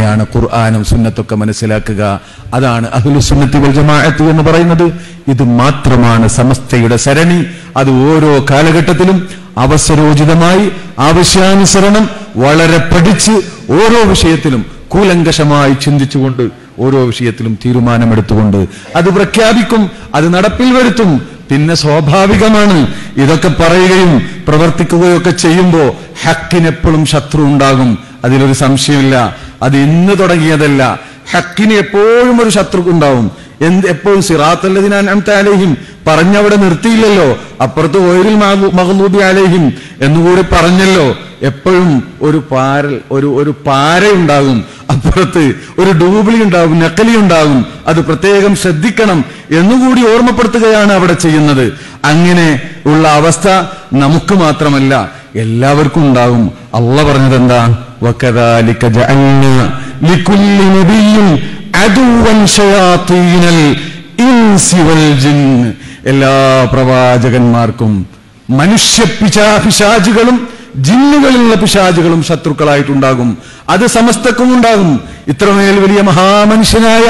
അങ്ങനെയാണ് ഖുർആാനും സുന്നത്തൊക്കെ മനസ്സിലാക്കുക അതാണ് അഹ്ലു സുന്നത്തി വൽ ജമാഅത്ത് എന്ന് പറയുന്നത് ഇത് മാത്രമാണ് സമസ്തയുടെ സരണി അത് ഓരോ കാലഘട്ടത്തിലും അവസരോചിതമായി ആവശ്യാനുസരണം വളരെ പഠിച്ച് ഓരോ വിഷയത്തിലും കൂലങ്കഷമായി ചിന്തിച്ചുകൊണ്ട് ഓരോ വിഷയത്തിലും തീരുമാനമെടുത്തുകൊണ്ട് അത് പ്രഖ്യാപിക്കും അത് നടപ്പിൽ വരുത്തും പിന്നെ സ്വാഭാവികമാണ് ഇതൊക്കെ പറയുകയും പ്രവർത്തിക്കുകയൊക്കെ ചെയ്യുമ്പോൾ ഹക്കിനെപ്പോഴും ശത്രു ഉണ്ടാകും അതിലൊരു സംശയമില്ല അത് ഇന്ന് തുടങ്ങിയതല്ല ഹക്കിന് എപ്പോഴും ഒരു ശത്രു ഉണ്ടാവും എന്ത് എപ്പോഴും സിറാത്തല്ലതിനാൻ അലഹിം പറഞ്ഞവിടെ നിർത്തിയില്ലല്ലോ അപ്പുറത്ത് ഓരിൽ മഹലൂബി അലഹിം എന്നുകൂടി പറഞ്ഞല്ലോ എപ്പോഴും ഒരു പാരൽ ഒരു ഒരു പാരയുണ്ടാകും അപ്പുറത്ത് ഒരു ഡൂബിളി ഉണ്ടാകും നക്കലി ഉണ്ടാകും അത് പ്രത്യേകം ശ്രദ്ധിക്കണം എന്നുകൂടി ഓർമ്മപ്പെടുത്തുകയാണ് അവിടെ ചെയ്യുന്നത് അങ്ങനെ ഉള്ള അവസ്ഥ നമുക്ക് മാത്രമല്ല എല്ലാവർക്കും ഉണ്ടാകും അള്ള പറഞ്ഞത് എന്താ وكذلك جعلنا لكل نبي عدوا شياطين الإنس والجن എല്ലാ പ്രവാചകന്മാർക്കും മനുഷ്യ പിശാ പിശാചുകളും ജിന്നുകളിലുള്ള പിശാചുകളും ശത്രുക്കളായിട്ടുണ്ടാകും അത് സമസ്തക്കും ഉണ്ടാകും ഇത്രമേൽ വലിയ മഹാമനുഷ്യനായ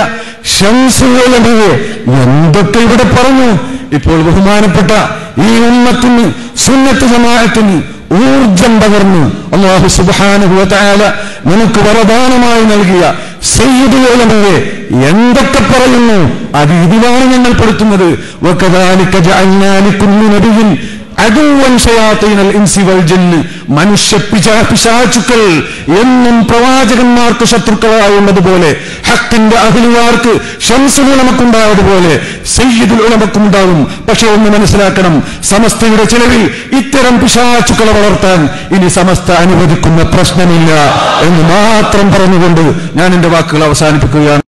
ശംസുകളെ എന്തൊക്കെ ഇവിടെ പറഞ്ഞു ഇപ്പോൾ ബഹുമാനപ്പെട്ട ഈ ഉമ്മത്തിന് സുന്നത്ത് ജമാഅത്തിന് ഊർജം പകർന്നു അള്ളാഹു സുബാനുഭവത്തായ നമുക്ക് വരദാനമായി നൽകിയ സയ്യിദുലമയെ എന്തൊക്കെ പറയുന്നു അത് ഇതിലാണ് ഞങ്ങൾ പെടുത്തുന്നത് വകദാലിക ജഅൽനാ ലികുല്ലി നബിയ്യിൻ അദുവൻ ശയാത്തീനൽ ഇൻസി വൽ ജിന്ന് മനുഷ്യ പിശാ പിശാചുക്കൾ എന്നും പ്രവാചകന്മാർക്ക് ശത്രുക്കളായുള്ളതുപോലെ ഹക്കിന്റെ അഖിലുകാർക്ക് ഷംസുൽ ഉലമക്കുണ്ടായതുപോലെ സയ്യിദുൽ ഉലമക്കുണ്ടാകും പക്ഷെ ഒന്ന് മനസ്സിലാക്കണം സമസ്തയുടെ ചിലവിൽ ഇത്തരം പിശാചുക്കളെ വളർത്താൻ ഇനി സമസ്ത അനുവദിക്കുന്ന പ്രശ്നമില്ല എന്ന് മാത്രം പറഞ്ഞുകൊണ്ട് ഞാൻ എന്റെ വാക്കുകൾ അവസാനിപ്പിക്കുകയാണ്